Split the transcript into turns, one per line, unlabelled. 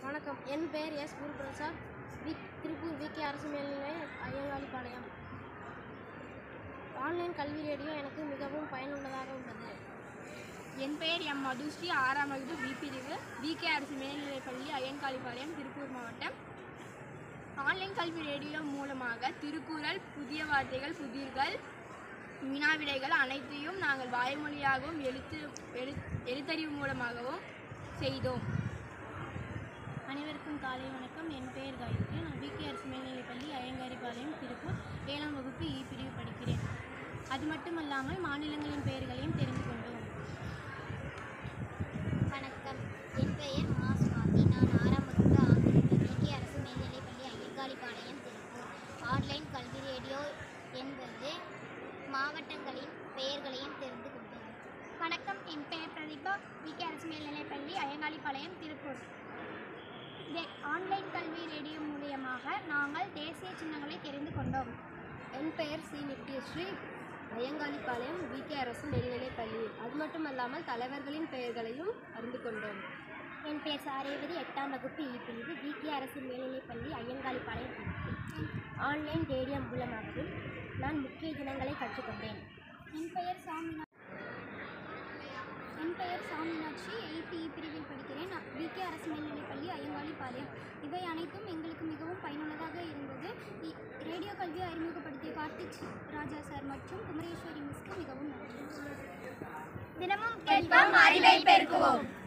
வணக்கம் என் பெயர் S Guruprasad V Tiruppur VK அரசு மேல்நிலை ஐயங்காளிப்பாளையம் ஆன்லைன் கல்வி ரேடியோ எனக்கு மிகவும் பயனுள்ளதாக உள்ளது
என் பெயர் எம் மதுஸ்ரீ ஆறாம் வகுப்பு பி பிரிவு விகே அரசு மேல்நிலைப்பள்ளி அய்யன்காளிபாளையம் திருப்பூர் மாவட்டம் ஆன்லைன் கல்வி ரேடியோ மூலமாக திருக்குறள் புதிய வார்த்தைகள் புதிர்கள் வினாவிடைகள் அனைத்தையும் நாங்கள் வாய்மொழியாகவும் எழுத்து எழு எழுத்தறிவு மூலமாகவும் செய்தோம்
அனைவருக்கும் காலை வணக்கம் என் பெயர் காயத்ரி நான் விகே அரசு மேல்நிலைப்பள்ளி ஐயங்காரிபாளையம் திருப்பூர் ஏழாம் வகுப்பு இ பிரிவு படிக்கிறேன் அது மட்டுமல்லாமல் மாநிலங்களின் பெயர்களையும் தெரிந்து கொண்டோம்
வணக்கம் என் பெயர் மா சுவாதி நான் ஆறாம் வகுப்பு ஆங்கிலம் விகே அரசு மேல்நிலைப்பள்ளி ஐயங்காளிப்பாளையம் திருப்பூர் ஆன்லைன் கல்வி ரேடியோ என்பது மாவட்டங்களின் பெயர்களையும் தெரிந்து கொண்டோம் வணக்கம் என் பெயர் பிரதீபா விகே அரசு மேல்நிலைப்பள்ளி ஐயங்காளிப்பாளையம் திருப்பூர் ஆன்லைன் கல்வி ரேடியோ மூலியமாக நாங்கள் தேசிய சின்னங்களை தெரிந்து கொண்டோம்
என் பெயர் சி நித்யஸ்ரீ ஐயங்காளிப்பாளையம் விகே அரசு மேல்நிலைப்பள்ளி அது மட்டுமல்லாமல் தலைவர்களின் பெயர்களையும் அறிந்து கொண்டோம்
என் பெயர் சாரேவதி எட்டாம் வகுப்பு இ பிரிவு விகே அரசு மேல்நிலைப்பள்ளி ஐயங்காளிப்பாளையம் திருப்பூர்
ஆன்லைன் ரேடியோ மூலமாகவும் நான் முக்கிய தினங்களை கற்றுக்கொண்டேன்
என் பெயர் சாமினா என் பெயர் சாமினாட்சி எயித் இ பிரிவில் படிக்கிறேன் விகே அரசு மேல்நிலைப்பள்ளி ஐயங்காளிப்பாளையம் இவை அனைத்தும் எங்களுக்கு மிகவும் பயனுள்ளதாக இருந்தது இ- ரேடியோ கல்வியை அறிமுகப்படுத்திய கார்த்திக் ராஜா சார் மற்றும் குமரேஸ்வரி மிஸ்க்கு மிகவும் நன்றி தினமும் கேட்போம் அறிவை பெருக்குவோம்